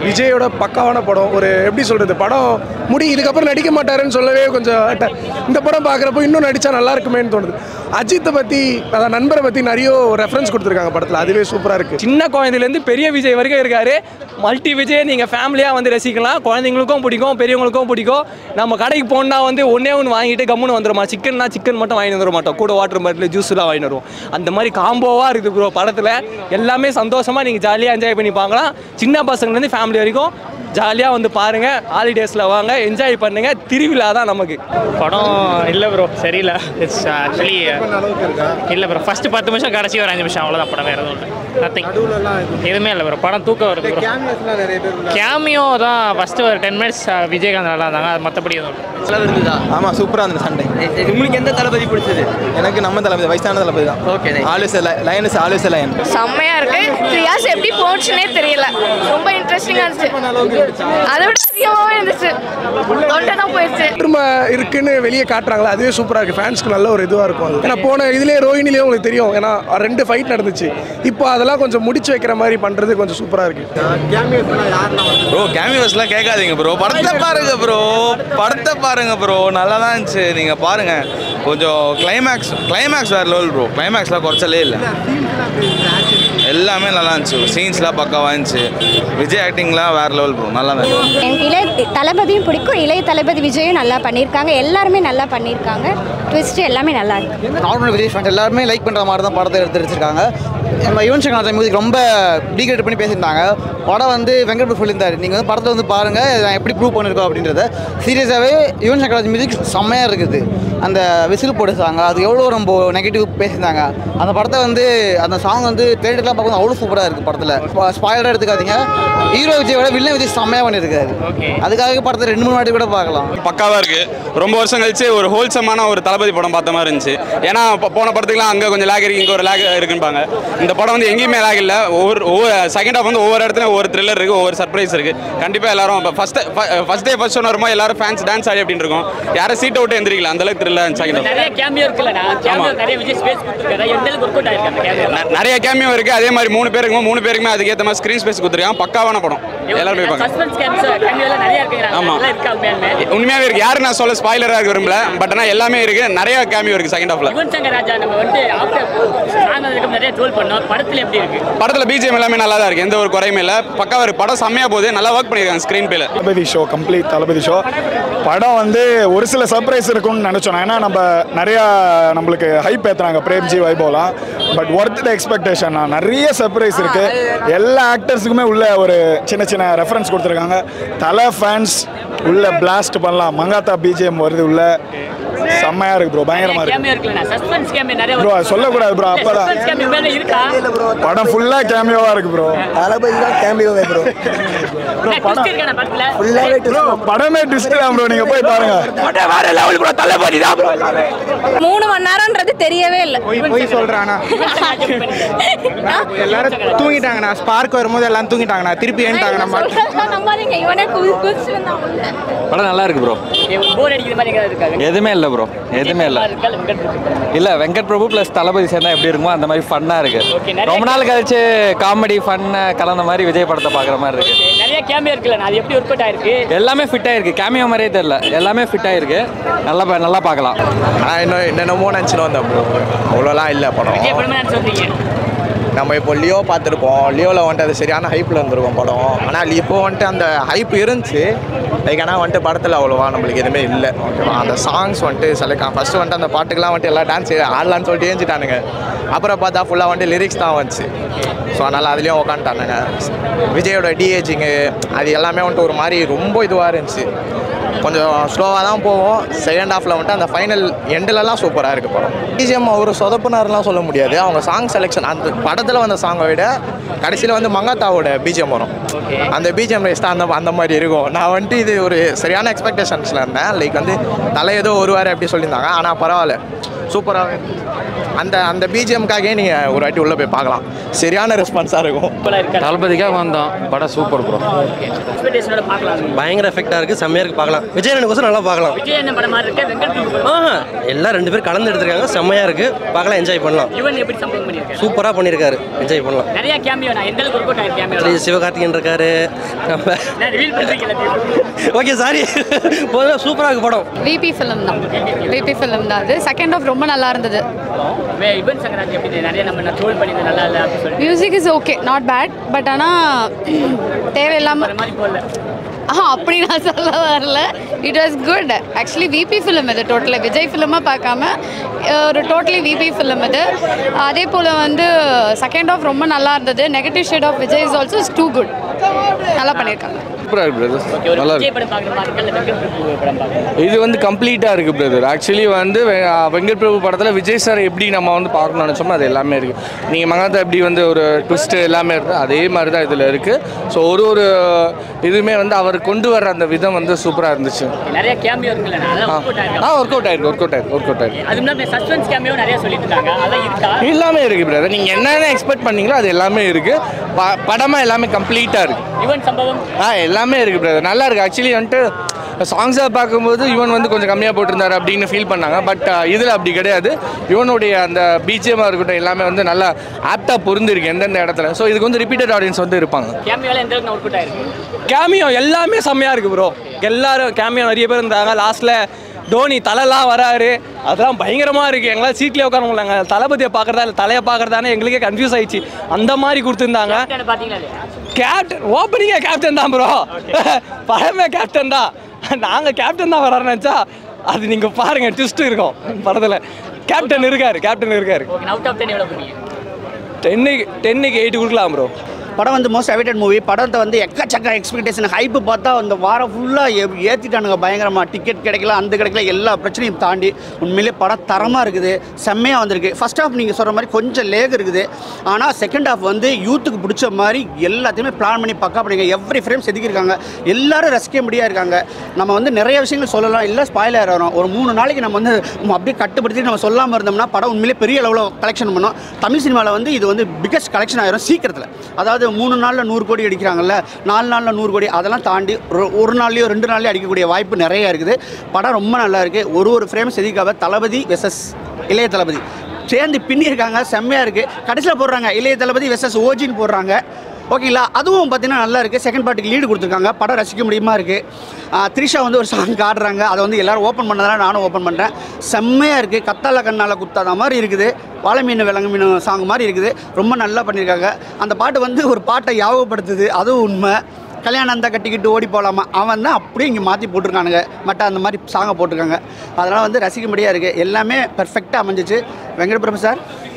விஜயோட பக்காவான படம் ஒரு எப்படி சொல்கிறது படம் முடி இதுக்கப்புறம் நடிக்க மாட்டாருன்னு சொல்லவே கொஞ்சம் ட- இந்த படம் பார்க்குறப்போ இன்னும் நடித்தா நல்லா இருக்குமேன்னு தோணுது அஜித்தை பற்றி அதான் நண்பரை பற்றி நிறைய ரெஃபரன்ஸ் கொடுத்துருக்காங்க படத்தில் அதுவே சூப்பராக இருக்குது சின்ன குழந்தையிலேருந்து பெரிய விஜய் வரைக்கும் இருக்காரு மல்டி விஜய் நீங்கள் ஃபேமிலியாக வந்து ரசிக்கலாம் குழந்தைங்களுக்கும் பிடிக்கும் பெரியவங்களுக்கும் பிடிக்கும் நம்ம கடைக்கு போனா வந்து ஒன்றே ஒன்று வாங்கிட்டு கம்முன்னு வந்துடுமா சிக்கன்னா சிக்கன் மட்டும் வாங்கி வந்துட மாட்டோம் கூட வாட்டர் பாட்டில் ஜூஸ்லாம் வாங்கி வருவோம் அந்த மாதிரி காம்போவாக இருக்குது ப்ரோ படத்தில் எல்லாமே சந்தோஷமாக நீங்கள் ஜாலியாக என்ஜாய் பண்ணி பார்க்கலாம் சின்ன பசங்கள்லேருந்து ஃபேமிலி வரைக்கும் ஜாலியாக வந்து பாருங்கள் ஹாலிடேஸில் வாங்க என்ஜாய் பண்ணுங்கள் திருவிழா தான் நமக்கு படம் இல்லை ப்ரோ சரியில்லை இட்ஸ் ஆக்சுவலி இல்லை ப்ரோ ஃபஸ்ட்டு பத்து நிமிஷம் கடைசி ஒரு அஞ்சு நிமிஷம் அவ்வளோதான் படம் வேறு எதுவும் இல்லை நத்திங் எதுவுமே இல்லை ப்ரோ படம் தூக்கம் வருது ப்ரோ கேமியோ தான் ஃபஸ்ட்டு ஒரு டென் மினிட்ஸ் விஜயகாந்த் நல்லா இருந்தாங்க அது மற்றபடி எதுவும் இல்லை ஆமாம் சூப்பராக இருந்தது சண்டை உங்களுக்கு எந்த தளபதி பிடிச்சது எனக்கு நம்ம தளபதி வயசான தளபதி தான் okay always line is always line செம்மையா இருக்கு த்ரீ ஹார்ஸ் எப்படி போச்சுன்னே தெரியல ரொம்ப இன்ட்ரெஸ்டிங்கா இருந்துச்சு அதை விட அதிகமாகவே இருந்துச்சு தொண்டை தான் போயிடுச்சு திரும்ப இருக்குன்னு வெளியே காட்டுறாங்களா அதுவே சூப்பராக இருக்குது ஃபேன்ஸ்க்கு நல்ல ஒரு இதுவாக இருக்கும் அது ஏன்னா போன இதுலேயே ரோஹினிலேயே உங்களுக்கு தெரியும் ஏன்னா ரெண்டு ஃபைட் நடந்துச்சு இப்போ அதெல்லாம் கொஞ்சம் முடிச்சு வைக்கிற மாதிரி பண்ணுறது கொஞ்சம் சூப்பராக இருக்குது ப்ரோ கேமியோஸ்லாம் கேட்காதீங்க ப்ரோ படத்தை பாருங்க ப்ரோ படத்தை பாருங்க ப்ரோ நல்லா தான் இருந்துச்சு நீங்கள் பாருங்க கொஞ்சம் கிளைமேக்ஸ் கிளைமேக்ஸ் வேறு லெவல் ப்ரோ கிளைமேக்ஸ்லாம் குறைச்சலே இல்லை எல்லாமே நல்லா இருந்துச்சு சீன்ஸ்லாம் பக்காவாக இருந்துச்சு விஜய் ஆக்டிங்லாம் வேறு லெவல் ப்ரோ நல்லா தான் இருந்துச்சு. எனக்கு இளைய தளபதியும் பிடிக்கும் இளைய தளபதி விஜயும் நல்லா பண்ணியிருக்காங்க எல்லாருமே நல்லா பண்ணியிருக்காங்க ட்விஸ்ட் எல்லாமே நல்லா இருக்கு நார்மல் விஜய் ஃபேன் எல்லாருமே லைக் பண்ணுற மாதிரி தான் படத்தை எடுத்து வச்சிருக்காங்க நம்ம யுவன் சங்கர் ராஜா மியூசிக் ரொம்ப டீக்ரேட் பண்ணி பேசியிருந்தாங்க படம் வந்து வெங்கட் பிரபு சொல்லியிருந்தாரு நீங்கள் வந்து படத்தை வந்து பாருங்கள் நான் எப்படி ப்ரூவ் பண்ணியிருக்கோம் அப்படின்றத சீரியஸாகவே யுவன் சங்கர் ராஜா மியூசிக் செம்மையாக இருக்குது அந்த விசில் போட்டுச்சாங்க அது எவ்வளோ ரொம்ப நெகட்டிவ் பேசியிருந்தாங்க அந்த படத்தை வந்து அந்த சாங் வந்து தேட்டர்லாம் பார்க்கும்போது அவ்வளோ சூப்பராக இருக்குது படத்தில் ஸ்பாயிலராக எடுத்துக்காதீங்க ஹீரோ விஜயோட வில்லன் விஜய் செம்மையாக பண்ணியிருக்காரு அதுக்காக படத்தை ரெண்டு மூணு வாட்டி கூட பார்க்கலாம் பக்காவாக இருக்குது ரொம்ப வருஷம் கழிச்சு ஒரு ஹோல்சமான ஒரு தளபதி படம் பார்த்த மாதிரி இருந்துச்சு ஏன்னா இப்போ போன படத்துக்குலாம் அங்கே கொஞ்சம் லேக் இருக்கு இங்கே ஒரு லேக் இருக்குன்பாங்க இந்த படம் வந்து எங்கேயுமே லேக் இல்லை ஒவ்வொரு ஒவ்வொரு செகண்ட் ஹாஃப் வந்து ஒவ்வொரு இடத்துல ஒவ்வொரு த்ரில்லர் இருக்குது ஒவ்வொரு சர்ப்ரைஸ் இருக்குது கண்டிப்பாக எல்லாரும் இப்போ first first day first one வரும்போது எல்லாரும் ஃபேன்ஸ் டான்ஸ் ஆடி அப்படின்னு இருக்கும் யாரும் சீட்டை விட்டு எந்திரிக்கல அந்த அளவுக்கு த்ரில்லர் செகண்ட் ஹாஃப் நிறைய கேமியோ இருக்குல்லண்ணா கேமியோ நிறைய விஜய் ஸ்பேஸ் கொடுத்துருக்காரு எந்த அளவுக்கு ஒர்க் அவுட் ஆயிருக்கு அந்த கேமியோ ந- நிறைய கேமியோ இருக்கு அதே மாதிரி மூணு பேருக்கு மூணு பேருக்குமே அதுக்கேற்ற மாதிரி ஸ்க்ரீன் ஸ்பேஸ் கொடுத்துருக்காங்க பக்காவான படம் எல்லாரும் போய் பார்க்கலாம் சஸ்பென்ஸ் கேம்ஸ் கேமியோலாம் நிறைய இருக்குங்கிறாங்க ஆமா. நல்லா இருக்கா உண்மையாலுமே உண்மையாவே இருக்கு யாரும் நான் சொல்ல ஸ்பாய்லராக இருக்க விரும்பல பட் ஆனால் எல்லாமே இருக்கு நிறைய கேமியோ இருக்கு செகண்ட் ஹாஃப்ல யுவன் சங்கர் ராஜா நம்ம வந்து ஆஃப்டர் சாங் அதுக்கு நிறைய ட்ரோல் பண்ணோம் படத்துல எப்படி இருக்கு படத்துல பிஜிஎம் எல்லாமே நல்லா தான் இருக்கு எந்த ஒரு குறையுமே இல்லை பக்காவா இருக்கு படம் செம்மையா போகுது நல்லா ஒர்க் பண்ணிருக்காங்க ஸ்க்ரீன் பேல Thalapathy show complete Thalapathy show படம் வந்து ஒரு சில சர்ப்ரைஸ் இருக்கும்னு நினச்சோம் ஏன்னா நம்ம நிறையா நம்மளுக்கு ஹைப் ஏற்றுறாங்க பிரேம்ஜி வைபவ்லாம் பட் ஒர்த் த எக்ஸ்பெக்டேஷன் நிறைய சர்ப்ரைஸ் இருக்கு எல்லா ஆக்டர்ஸுக்குமே உள்ள ஒரு சின்ன சின்ன ரெஃபரன்ஸ் கொடுத்துருக்காங்க தலை ஃபேன்ஸ் உள்ள பிளாஸ்ட் பண்ணலாம் மங்காத்தா பிஜிஎம் வருது உள்ள செம்மையா இருக்கு ப்ரோ பயங்கரமா இருக்கு கேமியோ இருக்குல்லண்ணா சஸ்பென்ஸ் கேமியோ நிறைய ப்ரோ அது சொல்லக்கூடாது ப்ரோ அப்பதான் சஸ்பென்ஸ் கேமியோ மேல இருக்கா படம் ஃபுல்லா கேமியோவா இருக்கு ப்ரோ தளபதி தான் கேமியோவே ப்ரோ ட்விஸ்ட் இருக்கான படத்துல ப்ரோ படமே ட்விஸ்ட் தான் ப்ரோ நீங்க போய் பாருங்க மூணு மணி நேரம்ன்றது தெரியவே இல்லை போய் சொல்கிறானா எல்லாரும் தூங்கிட்டாங்கண்ணா ஸ்பார்க் வரும்போது எல்லாம் தூங்கிட்டாங்கண்ணா திருப்பி ஏன்ட்டாங்கண்ணா நம்பாதீங்க இவனே குதிச்சு வந்தான் உள்ள படம் நல்லா இருக்கு ப்ரோ போர் அடிக்கிற மாதிரி எங்கேயாவது இருக்காங்க எதுவுமே இல்லை ப்ரோ எதுவுமே இல்லை இல்லை வெங்கட் பிரபு ப்ளஸ் தளபதி சேர்ந்தா எப்படி இருக்குமோ அந்த மாதிரி ஃபன்னாக Okay, இருக்கு நிறைய ரொம்ப நாள் கழிச்சு காமெடி ஃபன் கலந்த மாதிரி விஜய் படத்தை பார்க்குற மாதிரி இருக்கு நிறைய கேமியோ இருக்குல்ல அது எப்படி ஒர்க் அவுட் ஆயிருக்கு எல்லாமே ஃபிட் ஆயிருக்கு கேமியோ மாதிரியே தெரியல எல்லாமே ஃபிட் ஆயிருக்கு நல்லா பா- நல்லா பார்க்கலாம் ஆனால் இன்னும் என்னென்னமோ நினச்சின்னு வந்தேன் ப்ரோ அவ்வளோலாம் இல்லை படம் விஜய் படமே நினைச்சு வந்தீங்க நம்ம இப்போ லியோ பார்த்துருப்போம் லியோவில் வந்துட்டு அது சரியான ஹைப்பில் இருந்திருக்கும் படம் ஆனால் இப்போ வந்துட்டு அந்த ஹைப் இருந்துச்சு லைக் ஆனால் வந்துட்டு படத்தில் அவ்வளோவா நம்மளுக்கு எதுவுமே இல்லை ஓகேவா அந்த சாங்ஸ் வந்துட்டு செலக்ட் ஃபஸ்ட்டு வந்துட்டு அந்த பாட்டுக்கெலாம் வந்துட்டு எல்லாம் டான்ஸ் ஆடலான்னு சொல்லிட்டு ஏஞ்சிட்டானுங்க அப்புறம் பார்த்தா ஃபுல்லாக வந்துட்டு லிரிக்ஸ் தான் வந்துச்சு ஸோ அதனால் அதுலேயும் உக்காந்துட்டானுங்க விஜயோட டிஏஜிங்கு அது எல்லாமே வந்துட்டு ஒரு மாதிரி ரொம்ப இதுவாக இருந்துச்சு கொஞ்சம் ஸ்லோவாக தான் போவோம் செகண்ட் ஹாஃபில் வந்துட்டு அந்த ஃபைனல் எண்டிலலாம் சூப்பராக இருக்குது படம் பிஜிஎம் அவர் சொதப்புனார்லாம் சொல்ல முடியாது அவங்க சாங் செலெக்ஷன் அந்த படத்தில் வந்த சாங்கை விட கடைசியில் வந்து மங்காத்தாவோட பிஜிஎம் வரும் அந்த பிஜிஎம் ரேஸ் தான் அந்த அந்த மாதிரி இருக்கும் நான் வந்துட்டு இது ஒரு சரியான எக்ஸ்பெக்டேஷன்ஸில் இருந்தேன் லைக் வந்து தலை ஏதோ ஒரு வாரம் எப்படி சொல்லியிருந்தாங்க ஆனால் பரவாயில்ல சூப்பராக அந்த அந்த பிஜிஎம்காகவே நீங்கள் ஒரு வாட்டி உள்ளே போய் பார்க்கலாம் சரியான ரெஸ்பான்ஸாக இருக்கும் தளபதிக்காக வந்தோம் படம் சூப்பர் ப்ரோ எக்ஸ்பெக்டேஷனோட பார்க்கலாம் பயங்கர எஃபெக்டாக இருக்குது செம்மையாக இருக்குது பார்க்கலாம் விஜய் எனக்கு நல்லா பார்க்கலாம் விஜய் என்ன படம் மாதிரி இருக்கு வெங்கட் பிரபு ஆஹா எல்லாம் ரெண்டு பேரும் கலந்து எடுத்திருக்காங்க செம்மையாக இருக்குது பார்க்கலாம் என்ஜாய் பண்ணலாம் யுவன் எப்படி சம்பவம் பண்ணியிருக்காரு சூப்பராக பண்ணியிருக்காரு என்ஜாய் பண்ணலாம் நிறைய கேமியோ நான் எந்த அளவுக்கு ஒர்க் அவுட் ஆயிருக்கு திரு கேமியோ சிவகார்த்திகேயன் இருக்காரு நம்ம நான் ரிவீல் பண்றீங்க எல்லாத்தையும் ஓகே சாரி சூப்பராக இருக்கு படம் விபி ஃபிலிம் தான் விபி ஃபிலிம் தான் அது செகண்ட் ஆஃப் ரொம்ப நல்லா இருந்தது வே- யுவன் சங்கராஜ் எப்படி நிறைய நம்ம ட்ரோல் பண்ணிது நல்லா இல்லை அப்படின்னு சொல்லி music is okay not bad but ஆனால் தேவையில்லாமல் அந்த மாதிரி போடல ஆ அப்படி நான் சொல்ல வரல it was good actually VP film இது டோட்டலாக விஜய் ஃபிலிமாக பார்க்காம அஹ், ஒரு டோட்டலி விபி ஃபிலிம் இது அதே போல் வந்து செகண்ட் ஆஃப் ரொம்ப நல்லா இருந்தது negative shade of Vijay is also is too good நல்லா பண்ணியிருக்காங்க சூப்பராக இருக்கு பிரதர் ஒரு நல்லா விஜய் இருக்கு படம் பார்க்குற மாதிரி இருக்கா இல்லை வெங்கட் பிரபு படம் பார்க்குறேன் இது வந்து கம்ப்ளீட்டாக இருக்குது பிரதர் ஆக்சுவலி வந்து வெ- ஆ, வெங்கட் பிரபு படத்தில் விஜய் சார் எப்படி நம்ம வந்து பார்க்கணும்னு நினச்சோமோ அது எல்லாமே இருக்குது நீங்கள் மகாத்தா எப்படி வந்து ஒரு ட்விஸ்ட் எல்லாமே இருக்குது அதே மாதிரி தான் இதில் இருக்குது ஸோ ஒரு ஒரு இதுவுமே வந்து அவர் கொண்டு வர்ற அந்த விதம் வந்து சூப்பராக இருந்துச்சு நிறைய கேமியோ இருக்குல்ல அதெல்லாம் ஒர்க் அவுட் ஆ ஆயிருக்கு ஒர்க் அவுட் ஆயிருக்கு ஒர்க் அவுட் ஆயிருக்கு ஒர்க் அவுட் ஆயிருக்கு அது முன்னாடி சஸ்பென்ஸ் கேமியோ நிறைய சொல்லிட்டு இருக்காங்க அதெல்லாம் இருக்கா எல்லாமே இருக்குது பிரதர் நீங்கள் என்னென்ன எக்ஸ்பெக்ட் பண்ணீங்களோ அது எல்லாமே இருக்குது ப படமாக எல்லாமே கம்ப்ளீட்டாக இருக்குது யுவன் சம்பவம் ஆ எல்லாமே இருக்குது பிரதர் நல்லா இருக்குது ஆக்சுவலி வந்துட்டு சாங்ஸை பார்க்கும்போது இவன் வந்து கொஞ்சம் கம்மியாக போட்டிருந்தாரு அப்படின்னு ஃபீல் பண்ணாங்க பட் இதில் அப்படி கிடையாது இவனுடைய அந்த பிஜிஎம்மாக இருக்கட்டும் எல்லாமே வந்து நல்லா ஆப்டாக பொருந்திருக்கு எந்தெந்த இடத்துல ஸோ இதுக்கு வந்து ரிப்பீட்டட் ஆடியன்ஸ் வந்து இருப்பாங்க கேமியோல எந்த அளவுக்கு ஒர்க் அவுட் ஆயிருக்கு கேமியோ எல்லாமே செம்மையாக இருக்குது ப்ரோ எல்லாரும் கேமியோ நிறைய பேர் இருந்தாங்க லாஸ்ட்டில் டோனி தலைலாம் வராரு அதெல்லாம் பயங்கரமாக இருக்குது எங்களால் சீட்லேயே உட்கார முடியலங்க தளபதியை பார்க்குறதா இல்லை தலையை பார்க்குறதானே எங்களுக்கே கன்ஃபியூஸ் ஆயிடுச்சு அந்த மாதிரி கொடுத்துருந்தாங்க கேப்டன் பாத்தீங்களா இல்லையா கேப்டன் ஓப்பனிங்கே கேப்டன் தான் ப்ரோ படமே கேப்டன் தான் நாங்கள் கேப்டன் தான் வராருன்னு நினச்சா அது நீங்கள் பாருங்கள் ட்விஸ்ட் இருக்கும் படத்தில் கேப்டன் இருக்காரு கேப்டன் இருக்காரு ஓகே அவுட் ஆஃப் டென் எவ்வளோ பண்ணீங்க டென்னுக்கு டென்னுக்கு எயிட் கொடுக்கலாம் ப்ரோ படம் வந்து மோஸ்ட் அவைட்டட் மூவி படத்தை வந்து எக்கச்சக்க எக்ஸ்பெக்டேஷன் ஹைப்பு பார்த்தா அந்த வாரம் ஃபுல்லாக ஏற்றிட்டானுங்க பயங்கரமாக டிக்கெட் கிடைக்கல அந்த கிடைக்கல எல்லா பிரச்சனையும் தாண்டி உண்மையிலே படம் தரமாக இருக்குது செம்மையாக வந்திருக்கு ஃபர்ஸ்ட் ஹாஃப் நீங்கள் சொல்கிற மாதிரி கொஞ்சம் லேக் இருக்குது ஆனால் செகண்ட் ஹாஃப் வந்து யூத்துக்கு பிடிச்ச மாதிரி எல்லாத்தையுமே பிளான் பண்ணி பக்கா பண்ணிங்க எவ்ரி ஃப்ரேம் செதுக்கியிருக்காங்க எல்லாரும் ரசிக்க முடியா இருக்காங்க நம்ம வந்து நிறைய விஷயங்கள் சொல்லலாம் இல்லை ஸ்பாயிலர் வரும் ஒரு மூணு நாளைக்கு நம்ம வந்து நம்ம அப்படியே கட்டுப்படுத்தி நம்ம சொல்லாமல் இருந்தோம்னா படம் உண்மையிலே பெரிய அளவில் கலெக்ஷன் பண்ணோம் தமிழ் சினிமாவில் வந்து இது வந்து பிக்கஸ்ட் கலெக்ஷன் ஆயிரும் சீக்கிரத்தில் அதாவது மூணு நாளில் நூறு கோடி அடிக்கிறாங்கல்ல நாலு நாளில் நூறு கோடி அதெல்லாம் தாண்டி ஒரு ஒரு நாள்லையோ ரெண்டு நாள்லையோ அடிக்கக்கூடிய வாய்ப்பு நிறைய இருக்குது படம் ரொம்ப நல்லா இருக்குது ஒரு ஒரு ஃப்ரேம் செதுக்காக தளபதி வெசஸ் இளைய தளபதி சேர்ந்து பின்னியிருக்காங்க செம்மையாக இருக்குது கடைசியில் போடுறாங்க இளைய தளபதி வெசஸ் ஓஜின்னு போடுறாங்க ஓகேங்களா அதுவும் பார்த்தீங்கன்னா நல்லா இருக்குது செகண்ட் பார்ட்டிக்கு லீடு கொடுத்துருக்காங்க படம் ரசிக்க முடியுமா இருக்குது த்ரிஷா வந்து ஒரு சாங் ஆடுறாங்க அதை வந்து எல்லாரும் ஓப்பன் பண்ணதால நானும் ஓப்பன் பண்ணுறேன் செம்மையாக இருக்குது கத்தால கண்ணால் குத்தாத மாதிரி இருக்குது வாழை மீன் விலங்கு மீன் சாங் மாதிரி இருக்குது ரொம்ப நல்லா பண்ணியிருக்காங்க அந்த பாட்டு வந்து ஒரு பாட்டை ஞாபகப்படுத்துது அதுவும் உண்மை கல்யாணம் இருந்தால் கட்டிக்கிட்டு ஓடி போகலாமா அவன் தான் அப்படியே இங்கே மாற்றி போட்டிருக்கானுங்க மற்ற அந்த மாதிரி சாங்கை போட்டிருக்காங்க அதனால் வந்து ரசிக்க முடியா இருக்குது எல்லாமே பெர்ஃபெக்டாக அமைஞ்சிச்சு வெங்கட பிரபு சார்